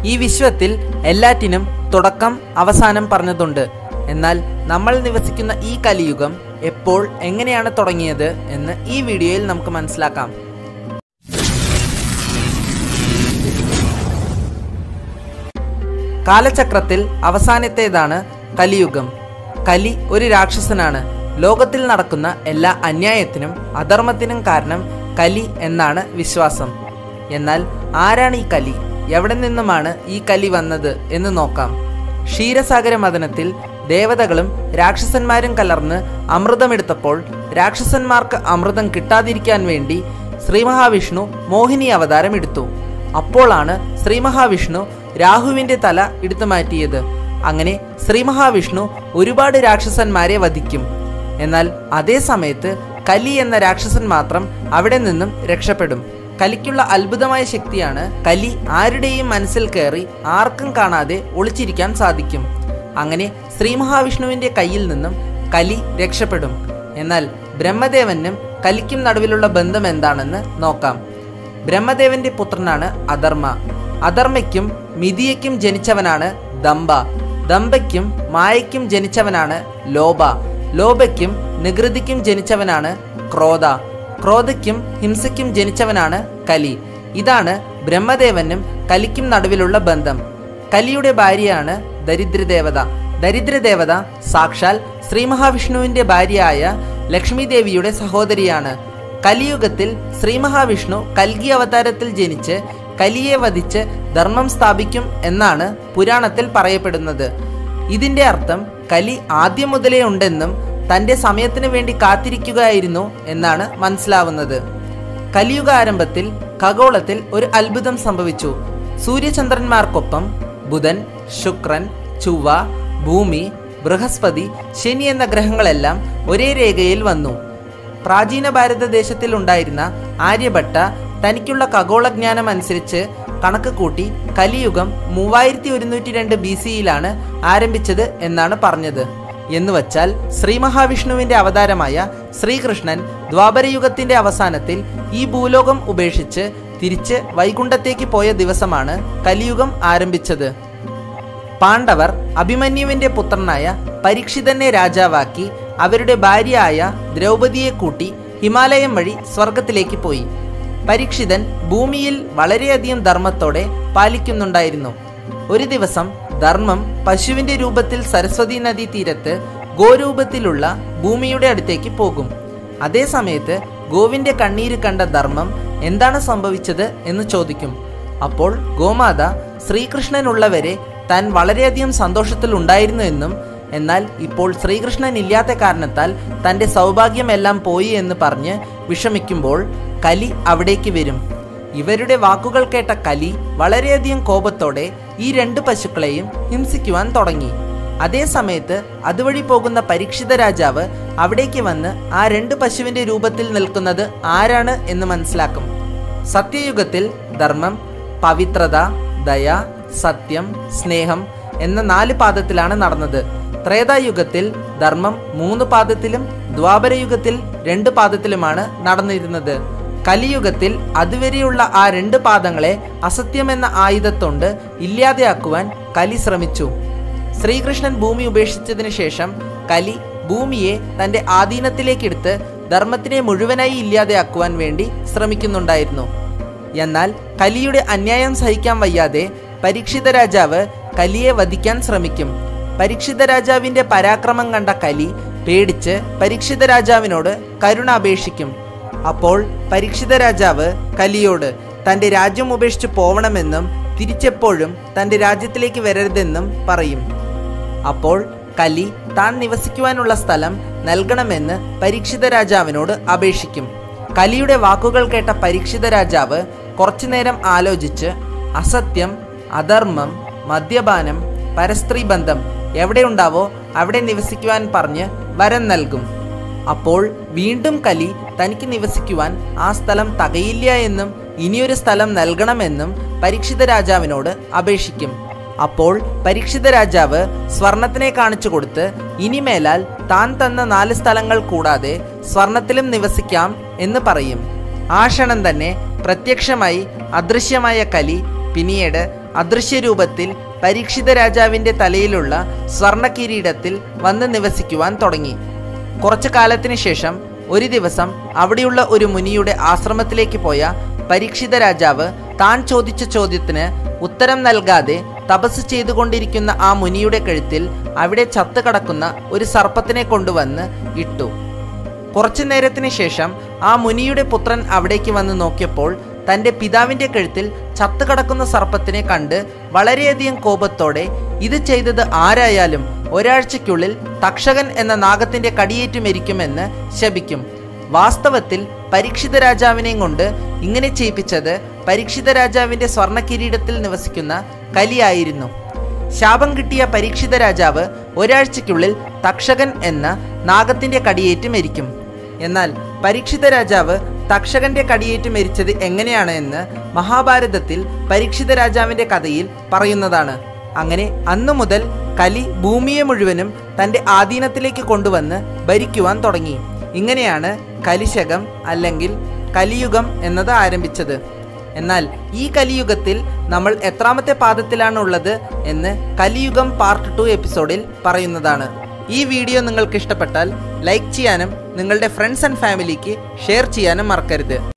ഈ വിശ്വത്തിൽ എല്ലാറ്റിനും തുടക്കം അവസാനം പറഞ്ഞതുണ്ട് എന്നാൽ നമ്മൾ നിവസിക്കുന്ന ഈ കലിയുഗം എപ്പോൾ എങ്ങനെയാണ് തുടങ്ങിയത് എന്ന് ഈ വീഡിയോയിൽ നമുക്ക് മനസ്സിലാക്കാം കാലചക്രത്തിൽ അവസാനത്തേതാണ് കലിയുഗം കലി ഒരു രാക്ഷസനാണ് ലോകത്തിൽ നടക്കുന്ന എല്ലാ അന്യായത്തിനും അധർമ്മത്തിനും കാരണം കലി എന്നാണ് വിശ്വാസം എന്നാൽ ആരാണ് ഈ കലി എവിടെ നിന്നുമാണ് ഈ കലി വന്നത് എന്ന് നോക്കാം ക്ഷീരസാഗര മദനത്തിൽ ദേവതകളും രാക്ഷസന്മാരും കലർന്ന് അമൃതമെടുത്തപ്പോൾ രാക്ഷസന്മാർക്ക് അമൃതം കിട്ടാതിരിക്കാൻ വേണ്ടി ശ്രീ മഹാവിഷ്ണു മോഹിനി അവതാരം എടുത്തു അപ്പോളാണ് ശ്രീ മഹാവിഷ്ണു രാഹുവിന്റെ തല എടുത്തു മാറ്റിയത് അങ്ങനെ ശ്രീ മഹാവിഷ്ണു ഒരുപാട് രാക്ഷസന്മാരെ വധിക്കും എന്നാൽ അതേ സമയത്ത് കലി എന്ന രാക്ഷസൻ മാത്രം അവിടെ നിന്നും രക്ഷപ്പെടും കലിക്കുള്ള അത്ഭുതമായ ശക്തിയാണ് കലി ആരുടെയും മനസ്സിൽ കയറി ആർക്കും കാണാതെ ഒളിച്ചിരിക്കാൻ സാധിക്കും അങ്ങനെ ശ്രീ മഹാവിഷ്ണുവിന്റെ കയ്യിൽ നിന്നും കലി രക്ഷപ്പെടും എന്നാൽ ബ്രഹ്മദേവനും കലിക്കും നടുവിലുള്ള ബന്ധം എന്താണെന്ന് നോക്കാം ബ്രഹ്മദേവന്റെ പുത്രനാണ് അധർമ്മ അധർമ്മയ്ക്കും മിതിയയ്ക്കും ജനിച്ചവനാണ് ദമ്പ ദമ്പയ്ക്കും മായയ്ക്കും ജനിച്ചവനാണ് ലോബ ലോബയ്ക്കും നികൃതിക്കും ജനിച്ചവനാണ് ക്രോധ ക്രോധയ്ക്കും ഹിംസയ്ക്കും ജനിച്ചവനാണ് കലി ഇതാണ് ബ്രഹ്മദേവനും കലിക്കും നടുവിലുള്ള ബന്ധം കലിയുടെ ഭാര്യയാണ് ദരിദ്രദേവത ദരിദ്രദേവത സാക്ഷാൽ ശ്രീ മഹാവിഷ്ണുവിന്റെ ഭാര്യയായ ലക്ഷ്മി ദേവിയുടെ സഹോദരിയാണ് കലിയുഗത്തിൽ ശ്രീ മഹാവിഷ്ണു കൽഗി അവതാരത്തിൽ ജനിച്ച് കലിയെ വധിച്ച് ധർമ്മം സ്ഥാപിക്കും എന്നാണ് പുരാണത്തിൽ പറയപ്പെടുന്നത് ഇതിന്റെ അർത്ഥം കലി ആദ്യം മുതലേ ഉണ്ടെന്നും തന്റെ സമയത്തിന് വേണ്ടി കാത്തിരിക്കുകയായിരുന്നു എന്നാണ് മനസ്സിലാവുന്നത് കലിയുഗ ആരംഭത്തിൽ ഖഗോളത്തിൽ ഒരു അത്ഭുതം സംഭവിച്ചു സൂര്യചന്ദ്രന്മാർക്കൊപ്പം ബുധൻ ശുക്രൻ ചൊവ്വ ഭൂമി ബൃഹസ്പതി ശനി എന്ന ഗ്രഹങ്ങളെല്ലാം ഒരേ രേഖയിൽ വന്നു പ്രാചീന ഭാരതദേശത്തിൽ ഉണ്ടായിരുന്ന ആര്യഭട്ട തനിക്കുള്ള ഖഗോളജ്ഞാനം അനുസരിച്ച് കണക്ക് കൂട്ടി കലിയുഗം മൂവായിരത്തി ഒരുന്നൂറ്റി രണ്ട് ബി സിയിലാണ് ആരംഭിച്ചത് എന്നാണ് പറഞ്ഞത് എന്ന് വച്ചാൽ ശ്രീ മഹാവിഷ്ണുവിന്റെ അവതാരമായ ശ്രീകൃഷ്ണൻ ദ്വാപരയുഗത്തിന്റെ അവസാനത്തിൽ ഈ ഭൂലോകം ഉപേക്ഷിച്ച് തിരിച്ച് വൈകുണ്ഠത്തേക്ക് പോയ ദിവസമാണ് കലിയുഗം ആരംഭിച്ചത് പാണ്ഡവർ അഭിമന്യുവിന്റെ പുത്രനായ പരീക്ഷിതനെ രാജാവാക്കി അവരുടെ ഭാര്യയായ ദ്രൗപദിയെ കൂട്ടി ഹിമാലയം വഴി സ്വർഗത്തിലേക്ക് പോയി പരീക്ഷിതൻ ഭൂമിയിൽ വളരെയധികം ധർമ്മത്തോടെ പാലിക്കുന്നുണ്ടായിരുന്നു ഒരു ദിവസം ധർമ്മം പശുവിന്റെ രൂപത്തിൽ സരസ്വതി നദീ തീരത്ത് ഗോരൂപത്തിലുള്ള ഭൂമിയുടെ അടുത്തേക്ക് പോകും അതേ സമയത്ത് ഗോവിന്റെ കണ്ണീര് കണ്ട ധർമ്മം എന്താണ് സംഭവിച്ചത് എന്ന് ചോദിക്കും അപ്പോൾ ഗോമാത ശ്രീകൃഷ്ണനുള്ളവരെ താൻ വളരെയധികം സന്തോഷത്തിൽ ഉണ്ടായിരുന്നു എന്നും എന്നാൽ ഇപ്പോൾ ശ്രീകൃഷ്ണൻ ഇല്ലാത്ത കാരണത്താൽ തൻ്റെ സൗഭാഗ്യമെല്ലാം പോയി എന്ന് പറഞ്ഞ് വിഷമിക്കുമ്പോൾ കലി അവിടേക്ക് വരും ഇവരുടെ വാക്കുകൾ കേട്ട കലി വളരെയധികം കോപത്തോടെ ഈ രണ്ട് പശുക്കളെയും ഹിംസിക്കുവാൻ തുടങ്ങി അതേ സമയത്ത് അതുവഴി പോകുന്ന പരീക്ഷിത രാജാവ് അവിടേക്ക് വന്ന് ആ രണ്ട് പശുവിന്റെ രൂപത്തിൽ നിൽക്കുന്നത് ആരാണ് എന്ന് മനസ്സിലാക്കും സത്യയുഗത്തിൽ ധർമ്മം പവിത്രത ദയ സത്യം സ്നേഹം എന്ന നാല് പാദത്തിലാണ് നടന്നത് ത്രേതായുഗത്തിൽ ധർമ്മം മൂന്ന് പാദത്തിലും ദ്വാപരയുഗത്തിൽ രണ്ട് പാദത്തിലുമാണ് നടന്നിരുന്നത് കലിയുഗത്തിൽ അതുവരെയുള്ള ആ രണ്ട് പാദങ്ങളെ അസത്യമെന്ന ആയുധത്തോണ്ട് ഇല്ലാതെയാക്കുവാൻ കലി ശ്രമിച്ചു ശ്രീകൃഷ്ണൻ ഭൂമി ഉപേക്ഷിച്ചതിന് ശേഷം കലി ഭൂമിയെ തന്റെ ആധീനത്തിലേക്കെടുത്ത് ധർമ്മത്തിനെ മുഴുവനായി ഇല്ലാതെയാക്കുവാൻ വേണ്ടി ശ്രമിക്കുന്നുണ്ടായിരുന്നു എന്നാൽ കലിയുടെ അന്യായം സഹിക്കാൻ വയ്യാതെ പരീക്ഷിത രാജാവ് കലിയെ വധിക്കാൻ ശ്രമിക്കും പരീക്ഷിത രാജാവിന്റെ പരാക്രമം കണ്ട കലി പേടിച്ച് പരീക്ഷിത രാജാവിനോട് കരുണ അപേക്ഷിക്കും അപ്പോൾ പരീക്ഷിത രാജാവ് കലിയോട് തന്റെ രാജ്യം ഉപേക്ഷിച്ച് പോവണമെന്നും തിരിച്ചെപ്പോഴും തന്റെ രാജ്യത്തിലേക്ക് വരരുതെന്നും പറയും അപ്പോൾ കലി താൻ നിവസിക്കുവാനുള്ള സ്ഥലം നൽകണമെന്ന് പരീക്ഷിത രാജാവിനോട് അപേക്ഷിക്കും കലിയുടെ വാക്കുകൾ കേട്ട പരീക്ഷിത രാജാവ് കുറച്ചുനേരം ആലോചിച്ച് അസത്യം അധർമ്മം മദ്യപാനം പരസ്ത്രീ ബന്ധം എവിടെയുണ്ടാവോ അവിടെ നിവസിക്കുവാൻ പറഞ്ഞ് വരം നൽകും അപ്പോൾ വീണ്ടും കലി തനിക്ക് നിവസിക്കുവാൻ ആ സ്ഥലം തകയില്ല എന്നും ഇനിയൊരു സ്ഥലം നൽകണമെന്നും പരീക്ഷിത രാജാവിനോട് അപേക്ഷിക്കും അപ്പോൾ പരീക്ഷിത രാജാവ് സ്വർണത്തിനെ കാണിച്ചു കൊടുത്ത് ഇനിമേലാൽ താൻ തന്ന നാല് സ്ഥലങ്ങൾ കൂടാതെ സ്വർണത്തിലും നിവസിക്കാം എന്ന് പറയും ആ ക്ഷണം തന്നെ പ്രത്യക്ഷമായി അദൃശ്യമായ കലി പിന്നീട് അദൃശ്യരൂപത്തിൽ പരീക്ഷിത രാജാവിൻ്റെ തലയിലുള്ള സ്വർണ്ണ കിരീടത്തിൽ വന്ന് നിവസിക്കുവാൻ തുടങ്ങി കുറച്ചു കാലത്തിന് ശേഷം ഒരു ദിവസം അവിടെയുള്ള ഒരു മുനിയുടെ ആശ്രമത്തിലേക്ക് പോയ പരീക്ഷിത രാജാവ് താൻ ചോദിച്ച ചോദ്യത്തിന് ഉത്തരം നൽകാതെ തപസ് ചെയ്തുകൊണ്ടിരിക്കുന്ന ആ മുനിയുടെ കഴുത്തിൽ അവിടെ ചത്തു കിടക്കുന്ന ഒരു സർപ്പത്തിനെ കൊണ്ടുവന്ന് ഇട്ടു കുറച്ചു നേരത്തിന് ശേഷം ആ മുനിയുടെ പുത്രൻ അവിടേക്ക് വന്ന് നോക്കിയപ്പോൾ തൻ്റെ പിതാവിൻ്റെ കഴുത്തിൽ ചത്തുകിടക്കുന്ന സർപ്പത്തിനെ കണ്ട് വളരെയധികം കോപത്തോടെ ഇത് ചെയ്തത് ആരായാലും ഒരാഴ്ചയ്ക്കുള്ളിൽ തക്ഷകൻ എന്ന നാഗത്തിൻ്റെ കടിയേറ്റു മരിക്കുമെന്ന് ശപിക്കും വാസ്തവത്തിൽ പരീക്ഷിത രാജാവിനെയും കൊണ്ട് ഇങ്ങനെ ചെയ്യിപ്പിച്ചത് പരീക്ഷിത രാജാവിൻ്റെ സ്വർണ്ണ കിരീടത്തിൽ നിവസിക്കുന്ന കലിയായിരുന്നു ശാപം കിട്ടിയ പരീക്ഷിത രാജാവ് ഒരാഴ്ചയ്ക്കുള്ളിൽ തക്ഷകൻ എന്ന നാഗത്തിൻ്റെ കടിയേറ്റ് മരിക്കും എന്നാൽ പരീക്ഷിത രാജാവ് തക്ഷകന്റെ കടിയേറ്റ് മരിച്ചത് എങ്ങനെയാണ് എന്ന് മഹാഭാരതത്തിൽ പരീക്ഷിത രാജാവിന്റെ കഥയിൽ പറയുന്നതാണ് അങ്ങനെ അന്നു മുതൽ കലി ഭൂമിയെ മുഴുവനും തൻ്റെ ആധീനത്തിലേക്ക് കൊണ്ടുവന്ന് ഭരിക്കുവാൻ തുടങ്ങി ഇങ്ങനെയാണ് കലിശകം അല്ലെങ്കിൽ കലിയുഗം എന്നത് ആരംഭിച്ചത് എന്നാൽ ഈ കലിയുഗത്തിൽ നമ്മൾ എത്രാമത്തെ പാദത്തിലാണ് ഉള്ളത് എന്ന് കലിയുഗം പാർട്ട് ടു എപ്പിസോഡിൽ പറയുന്നതാണ് ഈ വീഡിയോ നിങ്ങൾക്ക് ഇഷ്ടപ്പെട്ടാൽ ലൈക്ക് ചെയ്യാനും നിങ്ങളുടെ ഫ്രണ്ട്സ് ആൻഡ് ഫാമിലിക്ക് ഷെയർ ചെയ്യാനും മറക്കരുത്